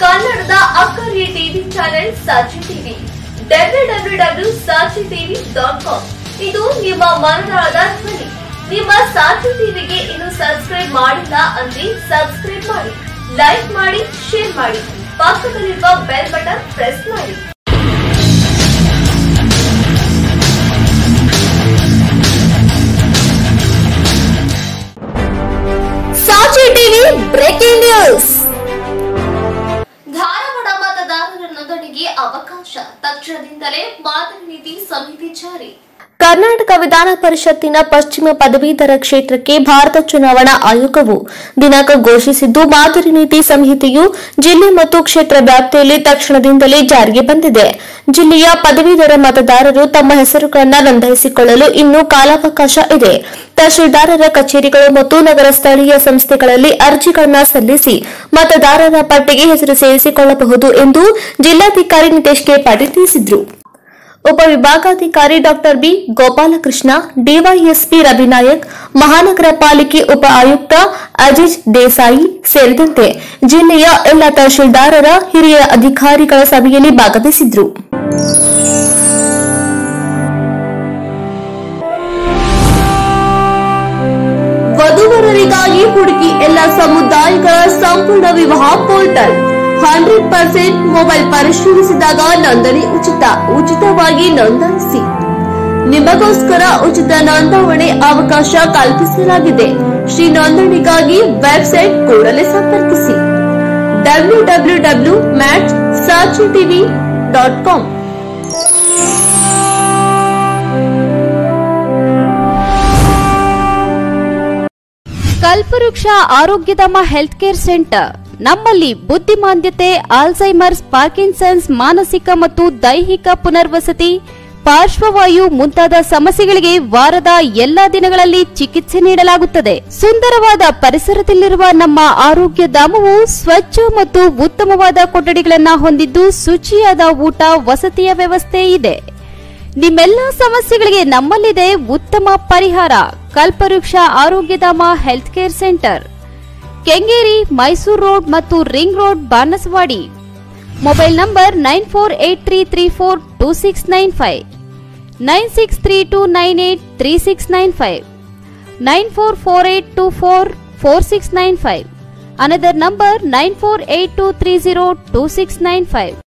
ಕನ್ನಡದ ಅಕ್ಕರೆ TV channel Sakshi TV W W W Sakshi TV dot com ಇದು ನಿಮ್ಮ ಮನದಾಳದ ಧ್ವನಿ ನಿಮ್ಮ ಸಾಕ್ಷಿ ಟಿವಿಗೆ ಇನ್ನು ಸಬ್ಸ್ಕ್ರೈಬ್ ಮಾಡಿಲ್ಲ ಅಂದ್ರೆ ಸಬ್ಸ್ಕ್ರೈಬ್ ಮಾಡಿ ಲೈಕ್ ಮಾಡಿ ಶೇರ್ ಮಾಡಿ ಪಕ್ಕದಲ್ಲಿರುವ ಬೆಲ್ ಬಟನ್ ಪ್ರೆಸ್ ಮಾಡಿ Sakshi TV breaking news Dharwad ಮತದಾರರ ನೋಂದಣಿಗೆ ಅವಕಾಶ ತಕ್ಷಣದಿಂದಲೇ ಮಾದರಿ ನೀತಿ ಸಮಿತಿ ಜಾರಿ ಕರ್ನಾಟಕ ವಿಧಾನ ಪರಿಷತ್ತಿನ ಪಶ್ಚಿಮ ಪದವೀಧರ ಕ್ಷೇತ್ರಕ್ಕೆ ಭಾರತ ಚುನಾವಣಾ ಆಯೋಗವು ದಿನಾಂಕ ಘೋಷಿಸಿದ್ದು ಮಾದರಿ ನೀತಿ ಸಂಹಿತೆಯು ಜಿಲ್ಲೆ ಮತ್ತು ಕ್ಷೇತ್ರ ವ್ಯಾಪ್ತಿಯಲ್ಲಿ ತಕ್ಷಣದಿಂದಲೇ ಜಾರಿಗೆ ಬಂದಿದೆ ಜಿಲ್ಲೆಯ ಪದವೀಧರ ಮತದಾರರು ತಮ್ಮ ಹೆಸರುಗಳನ್ನು ನೋಂದಾಯಿಸಿಕೊಳ್ಳಲು ಇನ್ನೂ ಕಾಲಾವಕಾಶ ಇದೆ ತಹಶೀಲ್ದಾರರ ಕಚೇರಿಗಳು ಮತ್ತು ನಗರ ಸ್ಥಳೀಯ ಸಂಸ್ಥೆಗಳಲ್ಲಿ ಅರ್ಜಿಗಳನ್ನು ಸಲ್ಲಿಸಿ ಮತದಾರರ ಪಟ್ಟಿಗೆ ಹೆಸರು ಸೇರಿಸಿಕೊಳ್ಳಬಹುದು ಎಂದು ಜಿಲ್ಲಾಧಿಕಾರಿ ನಿತೇಶ್ ಕೆ ಪಾಟೀಲ್ ತಿಳಿಸಿದರು ಉಪವಿಭಾಗಾಧಿಕಾರಿ doctor B Gopalakrishna DYSP Ravinayak ಮಹಾನಗರ ಪಾಲಿಕೆ ಉಪ ಆಯುಕ್ತ ಅಜಿಜ್ ದೇಸಾಯಿ ಸೇರಿದಂತೆ ಜಿಲ್ಲೆಯ ಎಲ್ಲ ತಹಶೀಲ್ದಾರರ ಹಿರಿಯ ಅಧಿಕಾರಿಗಳ ಸಭೆಯಲ್ಲಿ ಭಾಗವಹಿಸಿದ್ರು ವಧುವರರಿಗಾಗಿ ಹುಡುಕಿ ಎಲ್ಲ ಸಮುದಾಯಗಳ ಸಂಪೂರ್ಣ ವಿವಾಹ ಪೋರ್ಟಲ್ ಹಂಡ್ರೆಡ್ ಪರ್ಸೆಂಟ್ ಮೊಬೈಲ್ ಪರಿಶೀಲಿಸಿದಾಗ ನೋಂದಣಿ ಉಚಿತ ಉಚಿತವಾಗಿ ನೋಂದಾಯಿಸಿ ನಿಮಗೋಸ್ಕರ ಉಚಿತ ನೋಂದಾವಣೆ ಅವಕಾಶ ಕಲ್ಪಿಸಲಾಗಿದೆ ಶ್ರೀ ನೋಂದಣಿಗಾಗಿ ವೆಬ್ಸೈಟ್ ಕೂಡಲೇ ಸಂಪರ್ಕಿಸಿ ಡಬ್ಲ್ಯೂ ಡಬ್ಲ್ಯೂ ಡಬ್ಲ್ಯೂ ಮ್ಯಾಚ್ ಸಾಚಿ TV dot com Kalpavriksha Arogyadhama health care centre ನಮ್ಮಲ್ಲಿ ಬುದ್ಧಿಮಾಂದ್ಯತೆ ಆಲ್ಝೈಮರ್ಸ್ ಪಾರ್ಕಿನ್ಸನ್ಸ್ ಮಾನಸಿಕ ಮತ್ತು ದೈಹಿಕ ಪುನರ್ವಸತಿ ಪಾರ್ಶ್ವವಾಯು ಮುಂತಾದ ಸಮಸ್ಯೆಗಳಿಗೆ ವಾರದ ಎಲ್ಲಾ ದಿನಗಳಲ್ಲಿ ಚಿಕಿತ್ಸೆ ನೀಡಲಾಗುತ್ತದೆ ಸುಂದರವಾದ ಪರಿಸರದಲ್ಲಿರುವ ನಮ್ಮ ಆರೋಗ್ಯ ಧಾಮವು ಸ್ವಚ್ಛ ಮತ್ತು ಉತ್ತಮವಾದ ಕೊಠಡಿಗಳನ್ನು ಹೊಂದಿದ್ದು ಶುಚಿಯಾದ ಊಟ ವಸತಿಯ ವ್ಯವಸ್ಥೆ ಇದೆ ನಿಮ್ಮೆಲ್ಲ ಸಮಸ್ಯೆಗಳಿಗೆ ನಮ್ಮಲ್ಲಿದೆ ಉತ್ತಮ ಪರಿಹಾರ Kalpavriksha Arogyadhama health care centre Kengeri Mysuru road ಮತ್ತು ring road Banaswadi mobile number nine four eight three three four two six nine five nine six three two nine eight three six nine five nine four four eight two four four six nine five another number nine four eight two three zero two six nine five